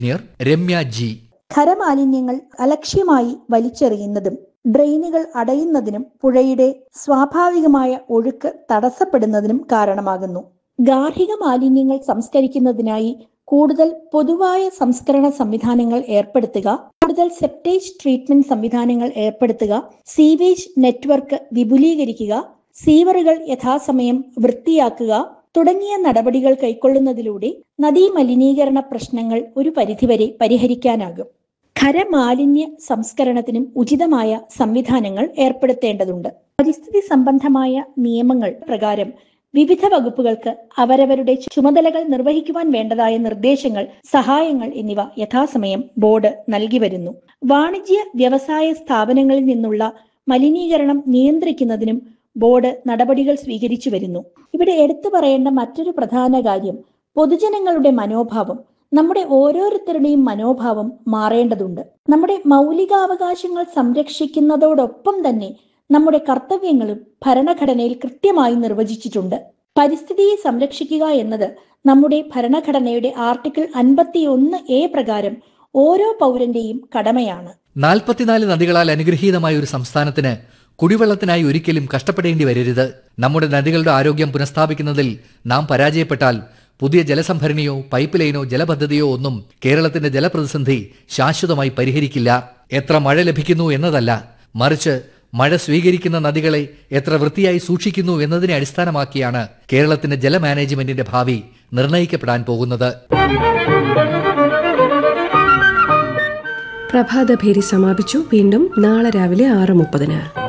near Ramya G ഖരമാലിന്യങ്ങൾ അലക്ഷ്യമായി വലിച്ചെറിയുന്നതും ഡ്രെയിനുകൾ അടയുന്നതിനും പുഴയുടെ സ്വാഭാവികമായ ഒഴുക്ക് തടസ്സപ്പെടുന്നതിനും കാരണമാകുന്നു ഗാർഹിക മാലിന്യങ്ങൾ സംസ്കരിക്കുന്നതിനായി കൂടുതൽ പൊതുവായ സംസ്കരണ സംവിധാനങ്ങൾ ഏർപ്പെടുത്തുക കൂടുതൽ സെപ്റ്റേജ് ട്രീറ്റ്മെന്റ് സംവിധാനങ്ങൾ ഏർപ്പെടുത്തുക സീവേജ് നെറ്റ്വർക്ക് വിപുലീകരിക്കുക സീവറുകൾ യഥാസമയം വൃത്തിയാക്കുക തുടങ്ങിയ നടപടികൾ കൈക്കൊള്ളുന്നതിലൂടെ നദീ മലിനീകരണ പ്രശ്നങ്ങൾ ഒരു പരിധിവരെ പരിഹരിക്കാനാകും ഖരമാലിന്യ സംസ്കരണത്തിനും ഉചിതമായ സംവിധാനങ്ങൾ ഏർപ്പെടുത്തേണ്ടതുണ്ട് പരിസ്ഥിതി സംബന്ധമായ നിയമങ്ങൾ പ്രകാരം വിവിധ വകുപ്പുകൾക്ക് അവരവരുടെ ചുമതലകൾ നിർവഹിക്കുവാൻ വേണ്ടതായ നിർദ്ദേശങ്ങൾ സഹായങ്ങൾ എന്നിവ യഥാസമയം ബോർഡ് നൽകി വരുന്നു വാണിജ്യ വ്യവസായ സ്ഥാപനങ്ങളിൽ നിന്നുള്ള മലിനീകരണം നിയന്ത്രിക്കുന്നതിനും ബോർഡ് നടപടികൾ സ്വീകരിച്ചു വരുന്നു ഇവിടെ എടുത്തു പറയേണ്ട മറ്റൊരു പ്രധാന കാര്യം പൊതുജനങ്ങളുടെ മനോഭാവം നമ്മുടെ ഓരോരുത്തരുടെയും മനോഭാവം മാറേണ്ടതുണ്ട് നമ്മുടെ മൗലികാവകാശങ്ങൾ സംരക്ഷിക്കുന്നതോടൊപ്പം തന്നെ നമ്മുടെ കർത്തവ്യങ്ങളും ഭരണഘടനയിൽ കൃത്യമായി നിർവചിച്ചിട്ടുണ്ട് പരിസ്ഥിതിയെ സംരക്ഷിക്കുക എന്നത് നമ്മുടെ ഭരണഘടനയുടെ ആർട്ടിക്കിൾ അൻപത്തിയൊന്ന് എ പ്രകാരം ഓരോ പൗരന്റെയും കടമയാണ് നാൽപ്പത്തിനാല് നദികളാൽ അനുഗ്രഹീതമായ ഒരു സംസ്ഥാനത്തിന് കുടിവെള്ളത്തിനായി ഒരിക്കലും കഷ്ടപ്പെടേണ്ടി വരരുത് നമ്മുടെ നദികളുടെ ആരോഗ്യം പുനഃസ്ഥാപിക്കുന്നതിൽ നാം പരാജയപ്പെട്ടാൽ പുതിയ ജലസംഭരണിയോ പൈപ്പ് ലൈനോ ജലപദ്ധതിയോ ഒന്നും കേരളത്തിന്റെ ജലപ്രതിസന്ധി ശാശ്വതമായി പരിഹരിക്കില്ല എത്ര മഴ ലഭിക്കുന്നു എന്നതല്ല മറിച്ച് മഴ സ്വീകരിക്കുന്ന നദികളെ എത്ര വൃത്തിയായി സൂക്ഷിക്കുന്നു എന്നതിനെ അടിസ്ഥാനമാക്കിയാണ് കേരളത്തിന്റെ ജല മാനേജ്മെന്റിന്റെ ഭാവി നിർണയിക്കപ്പെടാൻ പോകുന്നത് പ്രഭാതഭേരി സമാപിച്ചു വീണ്ടും നാളെ രാവിലെ ആറ് മുപ്പതിന്